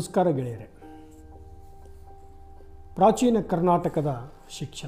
ನಮಸ್ಕಾರ ಗೆಳೆಯರೆ ಪ್ರಾಚೀನ ಕರ್ನಾಟಕದ ಶಿಕ್ಷಣ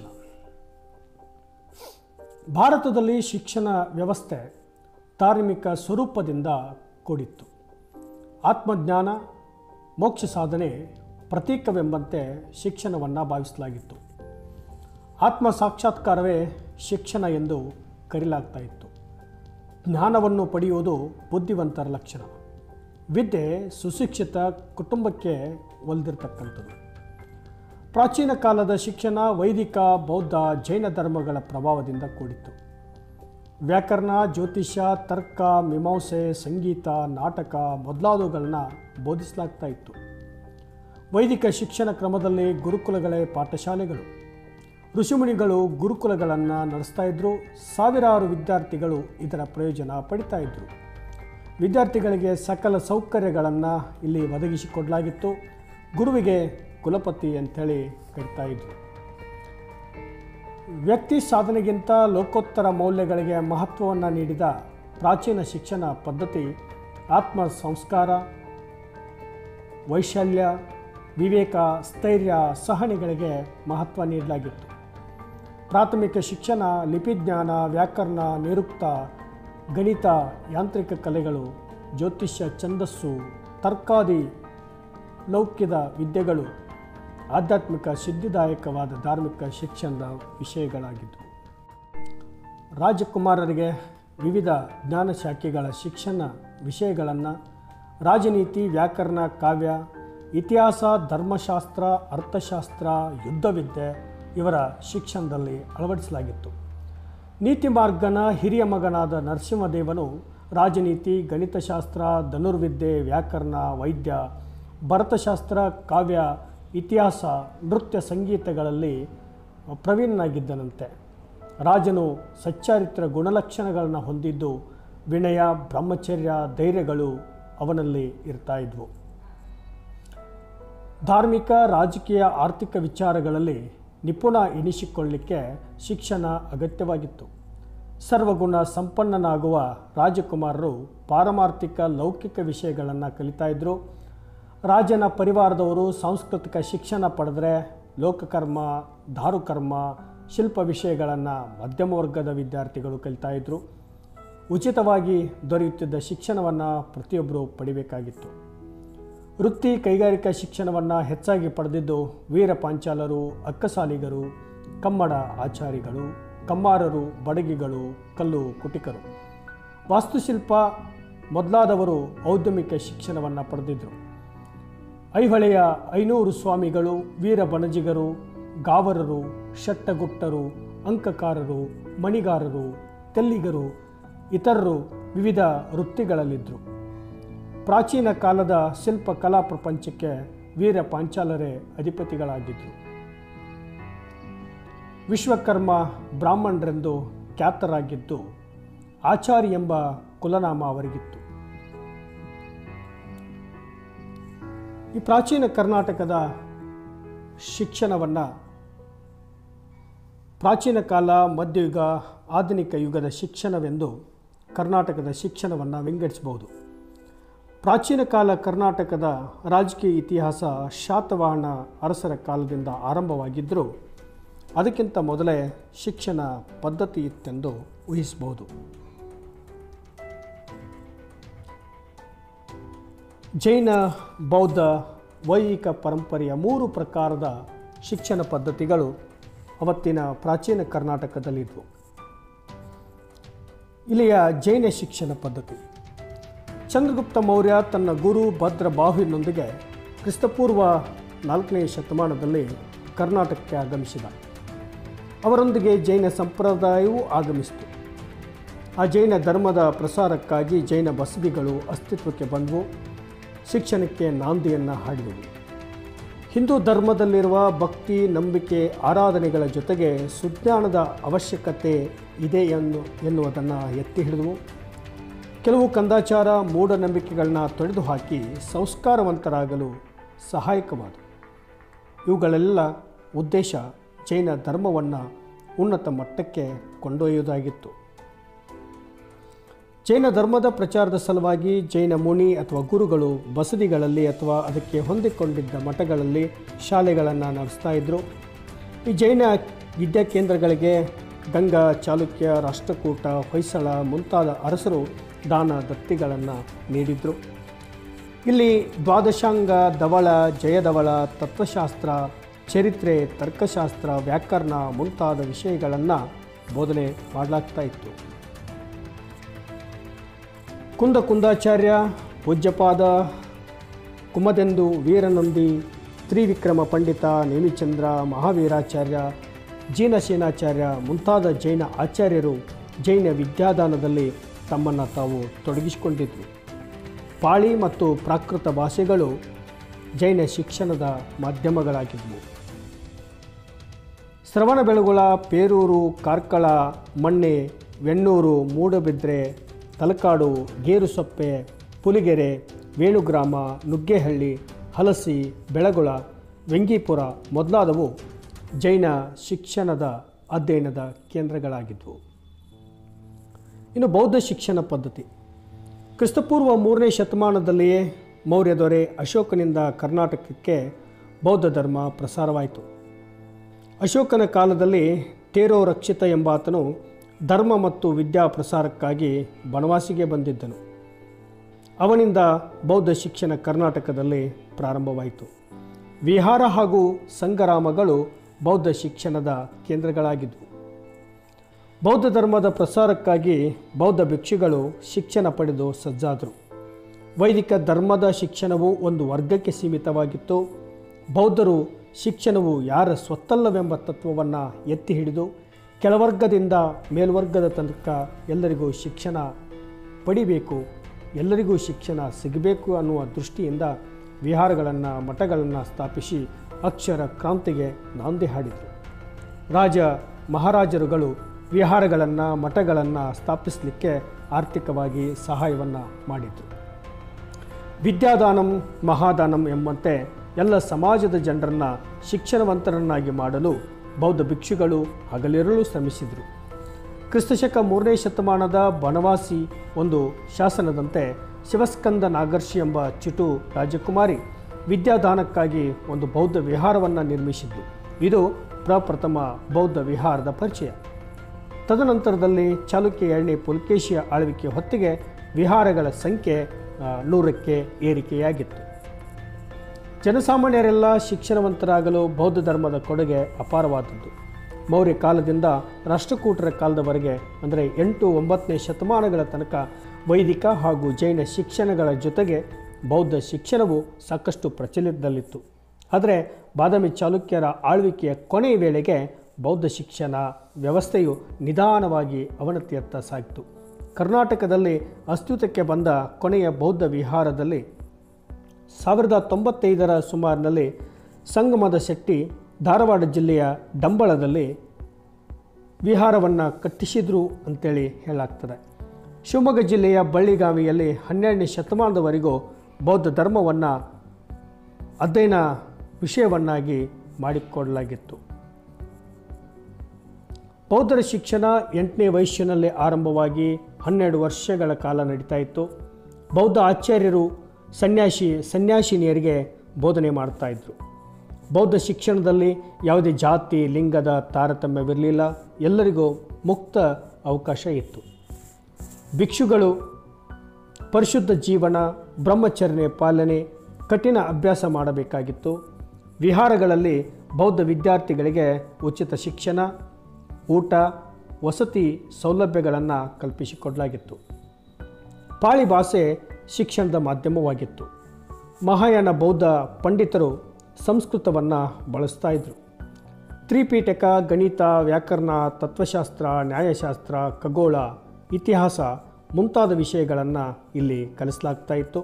ಭಾರತದಲ್ಲಿ ಶಿಕ್ಷಣ ವ್ಯವಸ್ಥೆ ಧಾರ್ಮಿಕ ಸ್ವರೂಪದಿಂದ ಕೂಡಿತ್ತು ಆತ್ಮಜ್ಞಾನ ಮೋಕ್ಷ ಸಾಧನೆ ಪ್ರತೀಕವೆಂಬಂತೆ ಶಿಕ್ಷಣವನ್ನು ಭಾವಿಸಲಾಗಿತ್ತು ಆತ್ಮ ಸಾಕ್ಷಾತ್ಕಾರವೇ ಶಿಕ್ಷಣ ಎಂದು ಕರೆಯಲಾಗ್ತಾ ಇತ್ತು ಜ್ಞಾನವನ್ನು ಪಡೆಯುವುದು ಬುದ್ಧಿವಂತರ ಲಕ್ಷಣ ವಿದ್ಯೆ ಸುಶಿಕ್ಷಿತ ಕುಟುಂಬಕ್ಕೆ ಒಲ್ದಿರ್ತಕ್ಕಂಥದ್ದು ಪ್ರಾಚೀನ ಕಾಲದ ಶಿಕ್ಷಣ ವೈದಿಕ ಬೌದ್ಧ ಜೈನ ಧರ್ಮಗಳ ಪ್ರಭಾವದಿಂದ ಕೂಡಿತ್ತು ವ್ಯಾಕರಣ ಜ್ಯೋತಿಷ್ಯ ತರ್ಕ ಮೀಮಾಂಸೆ ಸಂಗೀತ ನಾಟಕ ಮೊದಲಾದವುಗಳನ್ನ ಬೋಧಿಸಲಾಗ್ತಾ ಇತ್ತು ವೈದಿಕ ಶಿಕ್ಷಣ ಕ್ರಮದಲ್ಲಿ ಗುರುಕುಲಗಳೇ ಪಾಠಶಾಲೆಗಳು ಋಷಿಮುನಿಗಳು ಗುರುಕುಲಗಳನ್ನು ನಡೆಸ್ತಾ ಇದ್ದರು ಸಾವಿರಾರು ವಿದ್ಯಾರ್ಥಿಗಳು ಇದರ ಪ್ರಯೋಜನ ಪಡಿತಾ ಇದ್ದರು ವಿದ್ಯಾರ್ಥಿಗಳಿಗೆ ಸಕಲ ಸೌಕರ್ಯಗಳನ್ನು ಇಲ್ಲಿ ಒದಗಿಸಿಕೊಡಲಾಗಿತ್ತು ಗುರುವಿಗೆ ಕುಲಪತಿ ಅಂಥೇಳಿ ಕರಿತಾ ಇದ್ರು ವ್ಯಕ್ತಿ ಸಾಧನೆಗಿಂತ ಲೋಕೋತ್ತರ ಮೌಲ್ಯಗಳಿಗೆ ಮಹತ್ವವನ್ನು ನೀಡಿದ ಪ್ರಾಚೀನ ಶಿಕ್ಷಣ ಪದ್ಧತಿ ಆತ್ಮ ಸಂಸ್ಕಾರ ವೈಶಲ್ಯ ವಿವೇಕ ಸ್ಥೈರ್ಯ ಸಹನೆಗಳಿಗೆ ಮಹತ್ವ ನೀಡಲಾಗಿತ್ತು ಪ್ರಾಥಮಿಕ ಶಿಕ್ಷಣ ಲಿಪಿಜ್ಞಾನ ವ್ಯಾಕರಣ ನಿರುಕ್ತ ಗಣಿತ ಯಾಂತ್ರಿಕ ಕಲೆಗಳು ಜ್ಯೋತಿಷ್ಯ ಛಂದಸ್ಸು ತರ್ಕಾದಿ ಲೌಕ್ಯದ ವಿದ್ಯೆಗಳು ಆಧ್ಯಾತ್ಮಿಕ ಸಿದ್ಧಿದಾಯಕವಾದ ಧಾರ್ಮಿಕ ಶಿಕ್ಷಣದ ವಿಷಯಗಳಾಗಿದ್ದವು ರಾಜಕುಮಾರರಿಗೆ ವಿವಿಧ ಜ್ಞಾನ ಶಾಖೆಗಳ ಶಿಕ್ಷಣ ವಿಷಯಗಳನ್ನು ರಾಜನೀತಿ ವ್ಯಾಕರಣ ಕಾವ್ಯ ಇತಿಹಾಸ ಧರ್ಮಶಾಸ್ತ್ರ ಅರ್ಥಶಾಸ್ತ್ರ ಯುದ್ಧವಿದ್ಯೆ ಇವರ ಶಿಕ್ಷಣದಲ್ಲಿ ಅಳವಡಿಸಲಾಗಿತ್ತು ನೀತಿ ಮಾರ್ಗನ ಹಿರಿಯ ಮಗನಾದ ನರಸಿಂಹದೇವನು ರಾಜನೀತಿ ಗಣಿತಶಾಸ್ತ್ರ ಧನುರ್ವಿದ್ಯೆ ವ್ಯಾಕರಣ ವೈದ್ಯ ಭರತಶಾಸ್ತ್ರ ಕಾವ್ಯ ಇತಿಹಾಸ ನೃತ್ಯ ಸಂಗೀತಗಳಲ್ಲಿ ಪ್ರವೀಣನಾಗಿದ್ದನಂತೆ ರಾಜನು ಸಚ್ಚಾರಿತ್ರ ಗುಣಲಕ್ಷಣಗಳನ್ನು ಹೊಂದಿದ್ದು ವಿನಯ ಬ್ರಹ್ಮಚರ್ಯ ಧೈರ್ಯಗಳು ಅವನಲ್ಲಿ ಇರ್ತಾ ಇದ್ವು ಧಾರ್ಮಿಕ ರಾಜಕೀಯ ಆರ್ಥಿಕ ವಿಚಾರಗಳಲ್ಲಿ ನಿಪುಣ ಎನಿಸಿಕೊಳ್ಳಿಕ್ಕೆ ಶಿಕ್ಷಣ ಅಗತ್ಯವಾಗಿತ್ತು ಸರ್ವಗುಣ ಸಂಪನ್ನನಾಗುವ ರಾಜಕುಮಾರರು ಪಾರಮಾರ್ಥಿಕ ಲೌಕಿಕ ವಿಷಯಗಳನ್ನು ಕಲಿತಾ ಇದ್ದರು ರಾಜನ ಪರಿವಾರದವರು ಸಾಂಸ್ಕೃತಿಕ ಶಿಕ್ಷಣ ಪಡೆದರೆ ಲೋಕಕರ್ಮ ದಾರುಕರ್ಮ ಶಿಲ್ಪ ವಿಷಯಗಳನ್ನು ಮಧ್ಯಮ ವರ್ಗದ ವಿದ್ಯಾರ್ಥಿಗಳು ಕಲಿತಾ ಇದ್ದರು ಉಚಿತವಾಗಿ ದೊರೆಯುತ್ತಿದ್ದ ಶಿಕ್ಷಣವನ್ನು ಪ್ರತಿಯೊಬ್ಬರು ಪಡಿಬೇಕಾಗಿತ್ತು ವೃತ್ತಿ ಕೈಗಾರಿಕಾ ಶಿಕ್ಷಣವನ್ನು ಹೆಚ್ಚಾಗಿ ಪಡೆದಿದ್ದು ವೀರ ಪಾಂಚಾಲರು ಅಕ್ಕಸಾಲಿಗರು ಕಮ್ಮಡ ಆಚಾರಿಗಳು ಕಮ್ಮಾರರು ಬಡಗಿಗಳು ಕಲ್ಲು ಕುಟಿಕರು ವಾಸ್ತುಶಿಲ್ಪ ಮೊದಲಾದವರು ಔದ್ಯಮಿಕ ಶಿಕ್ಷಣವನ್ನು ಪಡೆದಿದ್ದರು ಐಹೊಳೆಯ ಐನೂರು ಸ್ವಾಮಿಗಳು ವೀರ ಬಣಜಿಗರು ಗಾವರರು ಶಟ್ಟಗುಟ್ಟರು ಅಂಕಕಾರರು ಮಣಿಗಾರರು ತೆಲ್ಲಿಗರು ಇತರರು ವಿವಿಧ ವೃತ್ತಿಗಳಲ್ಲಿದ್ದರು ಪ್ರಾಚೀನ ಕಾಲದ ಶಿಲ್ಪ ಕಲಾ ಪ್ರಪಂಚಕ್ಕೆ ವೀರ ಪಾಂಚಾಲರೇ ಅಧಿಪತಿಗಳಾಗಿದ್ದರು ವಿಶ್ವಕರ್ಮ ಬ್ರಾಹ್ಮಣರೆಂದು ಖ್ಯಾತರಾಗಿದ್ದು ಆಚಾರಿ ಎಂಬ ಕುಲನಾಮ ಅವರಿಗಿತ್ತು ಈ ಪ್ರಾಚೀನ ಕರ್ನಾಟಕದ ಶಿಕ್ಷಣವನ್ನು ಪ್ರಾಚೀನ ಕಾಲ ಮಧ್ಯಯುಗ ಆಧುನಿಕ ಯುಗದ ಶಿಕ್ಷಣವೆಂದು ಕರ್ನಾಟಕದ ಶಿಕ್ಷಣವನ್ನು ವಿಂಗಡಿಸಬಹುದು ಪ್ರಾಚೀನ ಕಾಲ ಕರ್ನಾಟಕದ ರಾಜಕೀಯ ಇತಿಹಾಸ ಶಾತವಾಹನ ಅರಸರ ಕಾಲದಿಂದ ಆರಂಭವಾಗಿದ್ದರೂ ಅದಕ್ಕಿಂತ ಮೊದಲೇ ಶಿಕ್ಷಣ ಪದ್ಧತಿ ಇತ್ತೆಂದು ಊಹಿಸಬಹುದು ಜೈನ ಬೌದ್ಧ ವೈದಿಕ ಪರಂಪರೆಯ ಮೂರು ಪ್ರಕಾರದ ಶಿಕ್ಷಣ ಪದ್ಧತಿಗಳು ಅವತ್ತಿನ ಪ್ರಾಚೀನ ಕರ್ನಾಟಕದಲ್ಲಿದ್ದವು ಇಲ್ಲಿಯ ಜೈನ ಶಿಕ್ಷಣ ಪದ್ಧತಿ ಚಂದ್ರಗುಪ್ತ ಮೌರ್ಯ ತನ್ನ ಗುರು ಭದ್ರ ಬಾಹುವಿನೊಂದಿಗೆ ಕ್ರಿಸ್ತಪೂರ್ವ ನಾಲ್ಕನೇ ಶತಮಾನದಲ್ಲಿ ಕರ್ನಾಟಕಕ್ಕೆ ಆಗಮಿಸಿದ ಅವರೊಂದಿಗೆ ಜೈನ ಸಂಪ್ರದಾಯವೂ ಆಗಮಿಸಿತು ಆ ಜೈನ ಧರ್ಮದ ಪ್ರಸಾರಕ್ಕಾಗಿ ಜೈನ ಬಸದಿಗಳು ಅಸ್ತಿತ್ವಕ್ಕೆ ಬಂದವು ಶಿಕ್ಷಣಕ್ಕೆ ನಾಂದಿಯನ್ನು ಹಾಡಿದವು ಹಿಂದೂ ಧರ್ಮದಲ್ಲಿರುವ ಭಕ್ತಿ ನಂಬಿಕೆ ಆರಾಧನೆಗಳ ಜೊತೆಗೆ ಸುಜ್ಞಾನದ ಅವಶ್ಯಕತೆ ಇದೆ ಎನ್ನು ಎನ್ನುವುದನ್ನು ಎತ್ತಿ ಹಿಡಿದವು ಕೆಲವು ಕಂದಾಚಾರ ಮೂಢನಂಬಿಕೆಗಳನ್ನ ತೊಡೆದು ಹಾಕಿ ಸಂಸ್ಕಾರವಂತರಾಗಲು ಸಹಾಯಕವಾದವು ಇವುಗಳೆಲ್ಲ ಉದ್ದೇಶ ಜೈನ ಧರ್ಮವನ್ನು ಉನ್ನತ ಮಟ್ಟಕ್ಕೆ ಕೊಂಡೊಯ್ಯುವುದಾಗಿತ್ತು ಜೈನ ಧರ್ಮದ ಪ್ರಚಾರದ ಸಲುವಾಗಿ ಜೈನ ಮುನಿ ಅಥವಾ ಗುರುಗಳು ಬಸದಿಗಳಲ್ಲಿ ಅಥವಾ ಅದಕ್ಕೆ ಹೊಂದಿಕೊಂಡಿದ್ದ ಮಠಗಳಲ್ಲಿ ಶಾಲೆಗಳನ್ನು ನಡೆಸ್ತಾ ಇದ್ದರು ಈ ಜೈನ ವಿದ್ಯಾಕೇಂದ್ರಗಳಿಗೆ ಗಂಗಾ ಚಾಲುಕ್ಯ ರಾಷ್ಟ್ರಕೂಟ ಹೊಯ್ಸಳ ಮುಂತಾದ ಅರಸರು ದಾನ ದತ್ತಿಗಳನ್ನು ನೀಡಿದರು ಇಲ್ಲಿ ದ್ವಾದಶಾಂಗ ಧವಳ ಜಯಧವಳ ತತ್ವಶಾಸ್ತ್ರ ಚರಿತ್ರೆ ತರ್ಕಶಾಸ್ತ್ರ ವ್ಯಾಕರಣ ಮುಂತಾದ ವಿಷಯಗಳನ್ನು ಬೋಧನೆ ಮಾಡಲಾಗ್ತಾ ಇತ್ತು ಕುಂದ ಕುಂದಾಚಾರ್ಯ ಪೂಜ್ಯಪಾದ ಕುಮದೆಂದು ವೀರನಂದಿ ತ್ರಿವಿಕ್ರಮ ಪಂಡಿತ ನೇಮಿಚಂದ್ರ ಮಹಾವೀರಾಚಾರ್ಯ ಜೀನಸೇನಾಚಾರ್ಯ ಮುಂತಾದ ಜೈನ ಆಚಾರ್ಯರು ಜೈನ ವಿದ್ಯಾದಾನದಲ್ಲಿ ತಮ್ಮನ್ನು ತಾವು ತೊಡಗಿಸಿಕೊಂಡಿದ್ದರು ಪಾಳಿ ಮತ್ತು ಪ್ರಾಕೃತ ಭಾಷೆಗಳು ಜೈನ ಶಿಕ್ಷಣದ ಮಾಧ್ಯಮಗಳಾಗಿದ್ದವು ಶ್ರವಣಬೆಳಗೊಳ ಪೇರೂರು ಕಾರ್ಕಳ ಮಣ್ಣೆ ವೆಣ್ಣೂರು ಮೂಡಬಿದ್ರೆ ತಲಕಾಡು ಗೇರುಸೊಪ್ಪೆ ಪುಲಿಗೆರೆ ವೇಣುಗ್ರಾಮ ನುಗ್ಗೇಹಳ್ಳಿ ಹಲಸಿ ಬೆಳಗೊಳ ವೆಂಗೀಪುರ ಮೊದಲಾದವು ಜೈನ ಶಿಕ್ಷಣದ ಅಧ್ಯಯನದ ಕೇಂದ್ರಗಳಾಗಿದ್ದವು ಇನ್ನು ಬೌದ್ಧ ಶಿಕ್ಷಣ ಪದ್ಧತಿ ಕ್ರಿಸ್ತಪೂರ್ವ ಮೂರನೇ ಶತಮಾನದಲ್ಲಿಯೇ ಮೌರ್ಯ ದೊರೆ ಅಶೋಕನಿಂದ ಕರ್ನಾಟಕಕ್ಕೆ ಬೌದ್ಧ ಧರ್ಮ ಪ್ರಸಾರವಾಯಿತು ಅಶೋಕನ ಕಾಲದಲ್ಲಿ ತೇರೋ ರಕ್ಷಿತ ಎಂಬಾತನು ಧರ್ಮ ಮತ್ತು ವಿದ್ಯಾ ಪ್ರಸಾರಕ್ಕಾಗಿ ಬನವಾಸಿಗೆ ಬಂದಿದ್ದನು ಅವನಿಂದ ಬೌದ್ಧ ಶಿಕ್ಷಣ ಕರ್ನಾಟಕದಲ್ಲಿ ಪ್ರಾರಂಭವಾಯಿತು ವಿಹಾರ ಹಾಗೂ ಸಂಗರಾಮಗಳು ಬೌದ್ಧ ಶಿಕ್ಷಣದ ಕೇಂದ್ರಗಳಾಗಿದ್ದವು ಬೌದ್ಧ ಧರ್ಮದ ಪ್ರಸಾರಕ್ಕಾಗಿ ಬೌದ್ಧ ಭಿಕ್ಷುಗಳು ಶಿಕ್ಷಣ ಪಡೆದು ಸಜ್ಜಾದರು ವೈದಿಕ ಧರ್ಮದ ಶಿಕ್ಷಣವು ಒಂದು ವರ್ಗಕ್ಕೆ ಸೀಮಿತವಾಗಿತ್ತು ಬೌದ್ಧರು ಶಿಕ್ಷಣವು ಯಾರ ಸ್ವತ್ತಲ್ಲವೆಂಬ ತತ್ವವನ್ನು ಎತ್ತಿ ಹಿಡಿದು ಕೆಳವರ್ಗದಿಂದ ಮೇಲ್ವರ್ಗದ ತನಕ ಎಲ್ಲರಿಗೂ ಶಿಕ್ಷಣ ಪಡಿಬೇಕು ಎಲ್ಲರಿಗೂ ಶಿಕ್ಷಣ ಸಿಗಬೇಕು ಅನ್ನುವ ದೃಷ್ಟಿಯಿಂದ ವಿಹಾರಗಳನ್ನು ಮಠಗಳನ್ನು ಸ್ಥಾಪಿಸಿ ಅಕ್ಷರ ಕ್ರಾಂತಿಗೆ ನಾಂದಿ ಹಾಡಿದರು ರಾಜ ಮಹಾರಾಜರುಗಳು ವಿಹಾರಗಳನ್ನು ಮಠಗಳನ್ನು ಸ್ಥಾಪಿಸಲಿಕ್ಕೆ ಆರ್ಥಿಕವಾಗಿ ಸಹಾಯವನ್ನು ಮಾಡಿದರು ವಿದ್ಯಾದಾನಂ ಮಹಾದಾನಂ ಎಂಬಂತೆ ಎಲ್ಲ ಸಮಾಜದ ಜನರನ್ನು ಶಿಕ್ಷಣವಂತರನ್ನಾಗಿ ಮಾಡಲು ಬೌದ್ಧ ಭಿಕ್ಷುಗಳು ಹಗಲಿರಲು ಶ್ರಮಿಸಿದರು ಕ್ರಿಸ್ತಶಕ ಮೂರನೇ ಶತಮಾನದ ಬನವಾಸಿ ಒಂದು ಶಾಸನದಂತೆ ಶಿವಸ್ಕಂದ ನಾಗರ್ಷಿ ಎಂಬ ಚಿಟು ರಾಜಕುಮಾರಿ ವಿದ್ಯಾದಾನಕ್ಕಾಗಿ ಒಂದು ಬೌದ್ಧ ವಿಹಾರವನ್ನು ನಿರ್ಮಿಸಿದ್ದು ಇದು ಪ್ರಪ್ರಥಮ ಬೌದ್ಧ ವಿಹಾರದ ಪರಿಚಯ ತದನಂತರದಲ್ಲಿ ಚಾಲುಕ್ಯ ಎರಡನೇ ಪುಲಕೇಶಿಯ ಆಳ್ವಿಕೆ ಹೊತ್ತಿಗೆ ವಿಹಾರಗಳ ಸಂಖ್ಯೆ ಆ, ನೂರಕ್ಕೆ ಏರಿಕೆಯಾಗಿತ್ತು ಜನಸಾಮಾನ್ಯರೆಲ್ಲ ಶಿಕ್ಷಣವಂತರಾಗಲು ಬೌದ್ಧ ಧರ್ಮದ ಕೊಡುಗೆ ಅಪಾರವಾದದ್ದು ಮೌರ್ಯ ಕಾಲದಿಂದ ರಾಷ್ಟ್ರಕೂಟರ ಕಾಲದವರೆಗೆ ಅಂದರೆ ಎಂಟು ಒಂಬತ್ತನೇ ಶತಮಾನಗಳ ತನಕ ವೈದಿಕ ಹಾಗೂ ಜೈನ ಶಿಕ್ಷಣಗಳ ಜೊತೆಗೆ ಬೌದ್ಧ ಶಿಕ್ಷಣವು ಸಾಕಷ್ಟು ಪ್ರಚಲಿತದಲ್ಲಿತ್ತು ಆದರೆ ಬಾದಾಮಿ ಚಾಲುಕ್ಯರ ಆಳ್ವಿಕೆಯ ಕೊನೆಯ ವೇಳೆಗೆ ಬೌದ್ಧ ಶಿಕ್ಷಣ ವ್ಯವಸ್ಥೆಯು ನಿಧಾನವಾಗಿ ಅವನತಿಯತ್ತ ಸಾಗಿತು ಕರ್ನಾಟಕದಲ್ಲಿ ಅಸ್ತಿತ್ವಕ್ಕೆ ಬಂದ ಕೊನೆಯ ಬೌದ್ಧ ವಿಹಾರದಲ್ಲಿ ಸಾವಿರದ ತೊಂಬತ್ತೈದರ ಸುಮಾರಿನಲ್ಲಿ ಸಂಗಮದ ಶೆಟ್ಟಿ ಧಾರವಾಡ ಜಿಲ್ಲೆಯ ಡಂಬಳದಲ್ಲಿ ವಿಹಾರವನ್ನು ಕಟ್ಟಿಸಿದ್ರು ಅಂತೇಳಿ ಹೇಳಲಾಗ್ತದೆ ಶಿವಮೊಗ್ಗ ಜಿಲ್ಲೆಯ ಬಳ್ಳಿಗಾವಿಯಲ್ಲಿ ಹನ್ನೆರಡನೇ ಶತಮಾನದವರೆಗೂ ಬೌದ್ಧ ಧರ್ಮವನ್ನು ಅಧ್ಯಯನ ವಿಷಯವನ್ನಾಗಿ ಮಾಡಿಕೊಡಲಾಗಿತ್ತು ಬೌದ್ಧರ ಶಿಕ್ಷಣ ಎಂಟನೇ ವಯಸ್ಸಿನಲ್ಲಿ ಆರಂಭವಾಗಿ ಹನ್ನೆರಡು ವರ್ಷಗಳ ಕಾಲ ನಡೀತಾ ಇತ್ತು ಬೌದ್ಧ ಆಚಾರ್ಯರು ಸನ್ಯಾಸಿ ಸನ್ಯಾಸಿನಿಯರಿಗೆ ಬೋಧನೆ ಮಾಡ್ತಾ ಇದ್ರು ಬೌದ್ಧ ಶಿಕ್ಷಣದಲ್ಲಿ ಯಾವುದೇ ಜಾತಿ ಲಿಂಗದ ತಾರತಮ್ಯವಿರಲಿಲ್ಲ ಎಲ್ಲರಿಗೂ ಮುಕ್ತ ಅವಕಾಶ ಇತ್ತು ಭಿಕ್ಷುಗಳು ಪರಿಶುದ್ಧ ಜೀವನ ಬ್ರಹ್ಮಚರ್ಯ ಪಾಲನೆ ಕಠಿಣ ಅಭ್ಯಾಸ ಮಾಡಬೇಕಾಗಿತ್ತು ವಿಹಾರಗಳಲ್ಲಿ ಬೌದ್ಧ ವಿದ್ಯಾರ್ಥಿಗಳಿಗೆ ಉಚಿತ ಶಿಕ್ಷಣ ಊಟ ವಸತಿ ಸೌಲಭ್ಯಗಳನ್ನು ಕಲ್ಪಿಸಿಕೊಡಲಾಗಿತ್ತು ಪಾಳಿ ಭಾಷೆ ಶಿಕ್ಷಣದ ಮಾಧ್ಯಮವಾಗಿತ್ತು ಮಹಾಯಾನ ಬೌದ್ಧ ಪಂಡಿತರು ಸಂಸ್ಕೃತವನ್ನು ಬಳಸ್ತಾ ಇದ್ದರು ತ್ರಿಪೀಠಕ ಗಣಿತ ವ್ಯಾಕರಣ ತತ್ವಶಾಸ್ತ್ರ ನ್ಯಾಯಶಾಸ್ತ್ರ ಖಗೋಳ ಇತಿಹಾಸ ಮುಂತಾದ ವಿಷಯಗಳನ್ನು ಇಲ್ಲಿ ಕಲಿಸಲಾಗ್ತಾ ಇತ್ತು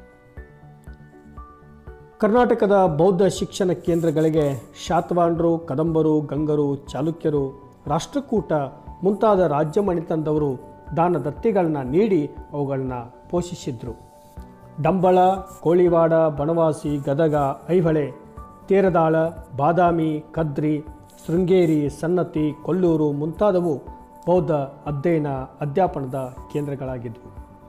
ಕರ್ನಾಟಕದ ಬೌದ್ಧ ಶಿಕ್ಷಣ ಕೇಂದ್ರಗಳಿಗೆ ಶಾತವಾಹನರು ಕದಂಬರು ಗಂಗರು ಚಾಲುಕ್ಯರು ರಾಷ್ಟ್ರಕೂಟ ಮುಂತಾದ ರಾಜ್ಯ ಮಣಿತನದವರು ದಾನ ದತ್ತಿಗಳನ್ನ ನೀಡಿ ಅವುಗಳನ್ನ ಪೋಷಿಸಿದ್ರು ಡಂಬಳ ಕೋಳಿವಾಡ ಬನವಾಸಿ ಗದಗ ಐಹೊಳೆ ತೇರದಾಳ ಬಾದಾಮಿ ಕದ್ರಿ ಶೃಂಗೇರಿ ಸನ್ನತಿ ಕೊಲ್ಲೂರು ಮುಂತಾದವು ಬೌದ್ಧ ಅಧ್ಯಯನ ಅಧ್ಯಾಪನದ ಕೇಂದ್ರಗಳಾಗಿದ್ದವು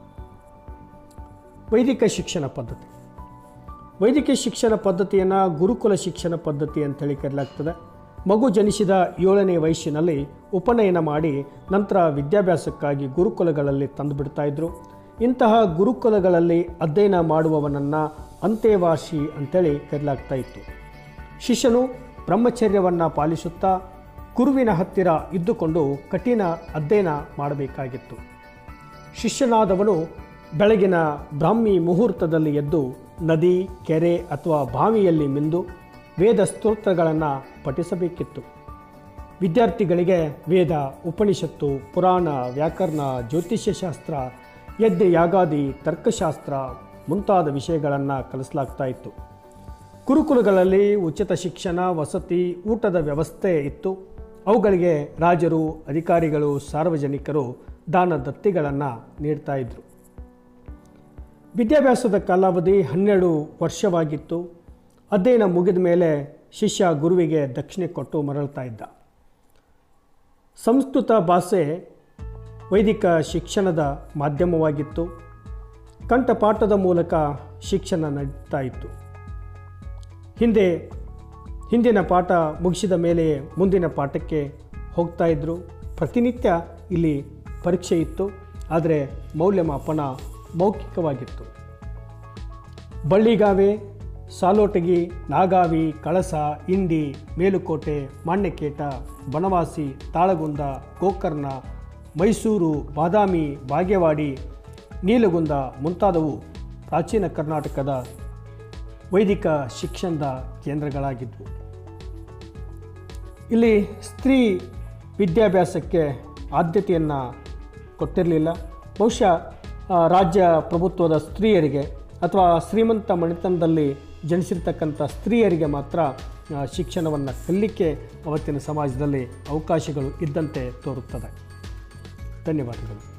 ವೈದಿಕ ಶಿಕ್ಷಣ ಪದ್ಧತಿ ವೈದಿಕ ಶಿಕ್ಷಣ ಪದ್ಧತಿಯನ್ನು ಗುರುಕುಲ ಶಿಕ್ಷಣ ಪದ್ಧತಿ ಅಂತೇಳಿ ಕರೆಯಲಾಗ್ತದೆ ಮಗು ಜನಿಸಿದ ಏಳನೇ ವಯಸ್ಸಿನಲ್ಲಿ ಉಪನಯನ ಮಾಡಿ ನಂತರ ವಿದ್ಯಾಭ್ಯಾಸಕ್ಕಾಗಿ ಗುರುಕುಲಗಳಲ್ಲಿ ತಂದು ಬಿಡ್ತಾ ಇದ್ರು ಇಂತಹ ಗುರುಕುಲಗಳಲ್ಲಿ ಅಧ್ಯಯನ ಮಾಡುವವನನ್ನು ಅಂತೆವಾಸಿ ಅಂತೇಳಿ ಕರೆಯಲಾಗ್ತಾ ಇತ್ತು ಶಿಷ್ಯನು ಬ್ರಹ್ಮಚರ್ಯವನ್ನು ಪಾಲಿಸುತ್ತಾ ಗುರುವಿನ ಹತ್ತಿರ ಇದ್ದುಕೊಂಡು ಕಠಿಣ ಅಧ್ಯಯನ ಮಾಡಬೇಕಾಗಿತ್ತು ಶಿಷ್ಯನಾದವನು ಬೆಳಗಿನ ಬ್ರಾಹ್ಮಿ ಮುಹೂರ್ತದಲ್ಲಿ ಎದ್ದು ನದಿ ಕೆರೆ ಅಥವಾ ಬಾವಿಯಲ್ಲಿ ಮಿಂದು ವೇದ ಸ್ತೋತ್ರಗಳನ್ನು ಪಠಿಸಬೇಕಿತ್ತು ವಿದ್ಯಾರ್ಥಿಗಳಿಗೆ ವೇದ ಉಪನಿಷತ್ತು ಪುರಾಣ ವ್ಯಾಕರಣ ಜ್ಯೋತಿಷ್ಯಶಾಸ್ತ್ರ ಯಜ್ಞ ಯಾಗಾದಿ ತರ್ಕಶಾಸ್ತ್ರ ಮುಂತಾದ ವಿಷಯಗಳನ್ನು ಕಲಿಸಲಾಗ್ತಾ ಇತ್ತು ಗುರುಕುಲಗಳಲ್ಲಿ ಉಚಿತ ಶಿಕ್ಷಣ ವಸತಿ ಊಟದ ವ್ಯವಸ್ಥೆ ಇತ್ತು ಅವುಗಳಿಗೆ ರಾಜರು ಅಧಿಕಾರಿಗಳು ಸಾರ್ವಜನಿಕರು ದಾನ ದತ್ತಿಗಳನ್ನು ನೀಡ್ತಾ ಇದ್ರು ವಿದ್ಯಾಭ್ಯಾಸದ ಕಾಲಾವಧಿ ಹನ್ನೆರಡು ವರ್ಷವಾಗಿತ್ತು ಅಧ್ಯಯನ ಮುಗಿದ ಮೇಲೆ ಶಿಷ್ಯ ಗುರುವಿಗೆ ದಕ್ಷಿಣೆ ಕೊಟ್ಟು ಮರಳ್ತಾ ಇದ್ದ ಸಂಸ್ಕೃತ ಭಾಷೆ ವೈದಿಕ ಶಿಕ್ಷಣದ ಮಾಧ್ಯಮವಾಗಿತ್ತು ಕಂಠಪಾಠದ ಮೂಲಕ ಶಿಕ್ಷಣ ನಡೀತಾ ಇತ್ತು ಹಿಂದೆ ಹಿಂದಿನ ಪಾಠ ಮುಗಿಸಿದ ಮೇಲೆ ಮುಂದಿನ ಪಾಠಕ್ಕೆ ಹೋಗ್ತಾ ಇದ್ದರು ಪ್ರತಿನಿತ್ಯ ಇಲ್ಲಿ ಪರೀಕ್ಷೆ ಇತ್ತು ಆದರೆ ಮೌಲ್ಯಮಾಪನ ಮೌಖಿಕವಾಗಿತ್ತು ಬಳ್ಳಿಗಾವೆ ಸಾಲೋಟಗಿ ನಾಗಾವಿ ಕಳಸ ಇಂಡಿ ಮೇಲುಕೋಟೆ ಮಾಣ್ಯಕೇಟ ಬನವಾಸಿ ತಾಳಗುಂದ ಗೋಕರ್ಣ ಮೈಸೂರು ಬಾದಾಮಿ ಬಾಗೇವಾಡಿ ನೀಲಗುಂದ ಮುಂತಾದವು ಪ್ರಾಚೀನ ಕರ್ನಾಟಕದ ವೈದಿಕ ಶಿಕ್ಷಣದ ಕೇಂದ್ರಗಳಾಗಿದ್ದವು ಇಲ್ಲಿ ಸ್ತ್ರೀ ವಿದ್ಯಾಭ್ಯಾಸಕ್ಕೆ ಆದ್ಯತೆಯನ್ನು ಕೊಟ್ಟಿರಲಿಲ್ಲ ಬಹುಶಃ ಆ, ರಾಜ್ಯ ಪ್ರಭುತ್ವದ ಸ್ತ್ರೀಯರಿಗೆ ಅಥವಾ ಶ್ರೀಮಂತ ಮಣಿತನದಲ್ಲಿ ಜನಿಸಿರ್ತಕ್ಕಂಥ ಸ್ತ್ರೀಯರಿಗೆ ಮಾತ್ರ ಶಿಕ್ಷಣವನ್ನು ಕಲಿಲಿಕ್ಕೆ ಅವತ್ತಿನ ಸಮಾಜದಲ್ಲಿ ಅವಕಾಶಗಳು ಇದ್ದಂತೆ ತೋರುತ್ತದೆ ಧನ್ಯವಾದಗಳು